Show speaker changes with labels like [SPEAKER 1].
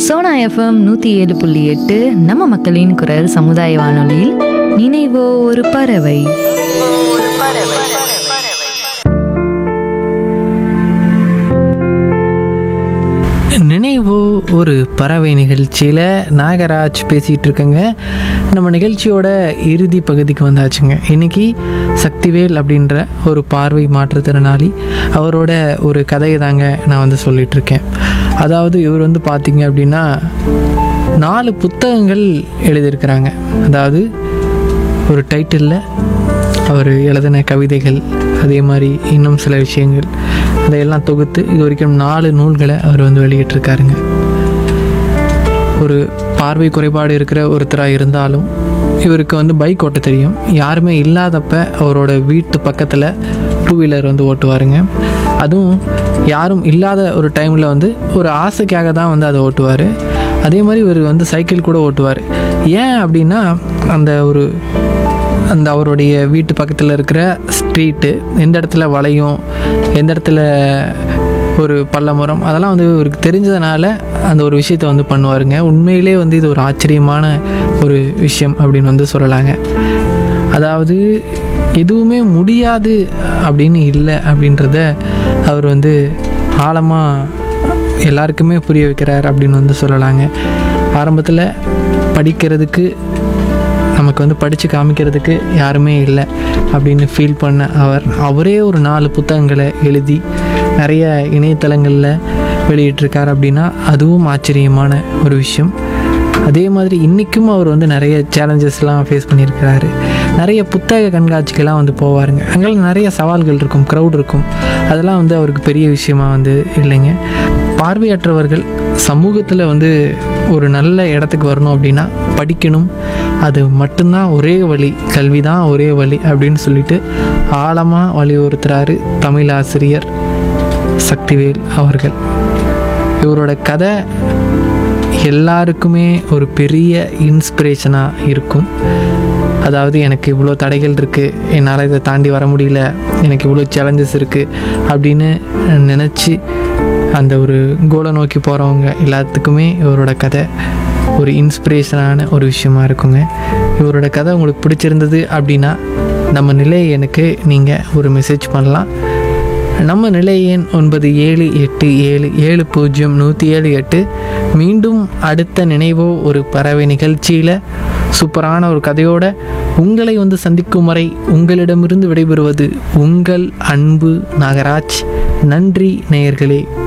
[SPEAKER 1] Sona FM நூற்றி ஏழு புள்ளி எட்டு நம்ம மக்களின் குரல் சமுதாய வானொலியில் நினைவோ ஒரு பறவை
[SPEAKER 2] நினைவு ஒரு பறவை நிகழ்ச்சியில் நாகராஜ் பேசிகிட்டு இருக்கேங்க நம்ம நிகழ்ச்சியோட இறுதி பகுதிக்கு வந்தாச்சுங்க இன்னைக்கு சக்திவேல் அப்படின்ற ஒரு பார்வை மாற்றுத்திறனாளி அவரோட ஒரு கதையை தாங்க நான் வந்து சொல்லிட்டு இருக்கேன் அதாவது இவர் வந்து பார்த்தீங்க அப்படின்னா நாலு புத்தகங்கள் எழுதியிருக்கிறாங்க அதாவது ஒரு டைட்டிலில் அவர் எழுதின கவிதைகள் அதே மாதிரி இன்னும் சில விஷயங்கள் அதையெல்லாம் தொகுத்து இது வரைக்கும் நாலு நூல்களை அவர் வந்து வெளியிட்டிருக்காருங்க ஒரு பார்வை குறைபாடு இருக்கிற ஒருத்தராக இருந்தாலும் இவருக்கு வந்து பைக் ஓட்ட தெரியும் யாருமே இல்லாதப்ப அவரோட வீட்டு பக்கத்தில் டூ வீலர் வந்து ஓட்டுவாருங்க அதுவும் யாரும் இல்லாத ஒரு டைமில் வந்து ஒரு ஆசைக்காக தான் வந்து அதை ஓட்டுவார் அதே மாதிரி இவர் வந்து சைக்கிள் கூட ஓட்டுவார் ஏன் அப்படின்னா அந்த ஒரு அந்த அவருடைய வீட்டு பக்கத்தில் இருக்கிற ஸ்ட்ரீட்டு எந்த இடத்துல வளையும் எந்த இடத்துல ஒரு பள்ளமரம் அதெல்லாம் வந்து இவருக்கு தெரிஞ்சதுனால அந்த ஒரு விஷயத்தை வந்து பண்ணுவாருங்க உண்மையிலே வந்து இது ஒரு ஆச்சரியமான ஒரு விஷயம் அப்படின்னு வந்து சொல்லலாங்க அதாவது எதுவுமே முடியாது அப்படின்னு இல்லை அப்படின்றத அவர் வந்து ஆழமாக எல்லாருக்குமே புரிய வைக்கிறார் அப்படின்னு வந்து சொல்லலாங்க ஆரம்பத்தில் படிக்கிறதுக்கு நமக்கு வந்து படித்து காமிக்கிறதுக்கு யாருமே இல்லை அப்படின்னு ஃபீல் பண்ண அவர் அவரே ஒரு நாலு புத்தகங்களை எழுதி நிறைய இணையதளங்களில் வெளியிட்டிருக்கார் அப்படின்னா அதுவும் ஆச்சரியமான ஒரு விஷயம் அதே மாதிரி இன்றைக்கும் அவர் வந்து நிறைய சேலஞ்சஸ்லாம் ஃபேஸ் பண்ணியிருக்கிறாரு நிறைய புத்தக கண்காட்சிக்கெல்லாம் வந்து போவாருங்க அங்கெல்லாம் நிறைய சவால்கள் இருக்கும் க்ரௌட் இருக்கும் அதெல்லாம் வந்து அவருக்கு பெரிய விஷயமா வந்து இல்லைங்க பார்வையற்றவர்கள் சமூகத்தில் வந்து ஒரு நல்ல இடத்துக்கு வரணும் அப்படின்னா படிக்கணும் அது மட்டும்தான் ஒரே வழி கல்வி தான் ஒரே வழி அப்படின்னு சொல்லிட்டு ஆழமாக வலியுறுத்துறாரு தமிழ் ஆசிரியர் சக்திவேல் அவர்கள் இவரோட கதை எல்லாருக்குமே ஒரு பெரிய இன்ஸ்பிரேஷனாக இருக்கும் அதாவது எனக்கு இவ்வளோ தடைகள் இருக்குது என்னால் இதை தாண்டி வர முடியல எனக்கு இவ்வளோ சேலஞ்சஸ் இருக்குது அப்படின்னு நினச்சி அந்த ஒரு கோலை நோக்கி போகிறவங்க எல்லாத்துக்குமே இவரோட கதை ஒரு இன்ஸ்பிரேஷனான ஒரு விஷயமா இருக்குங்க இவரோட கதை உங்களுக்கு பிடிச்சிருந்தது அப்படின்னா நம்ம நிலை எனக்கு நீங்கள் ஒரு மெசேஜ் பண்ணலாம் நம்ம நிலை எண் ஒன்பது ஏழு எட்டு ஏழு ஏழு பூஜ்ஜியம் நூற்றி ஏழு எட்டு மீண்டும் அடுத்த நினைவோ ஒரு பறவை நிகழ்ச்சியில் சூப்பரான ஒரு கதையோட உங்களை வந்து சந்திக்கும் வரை உங்களிடமிருந்து விடைபெறுவது உங்கள் அன்பு நாகராஜ் நன்றி நேயர்களே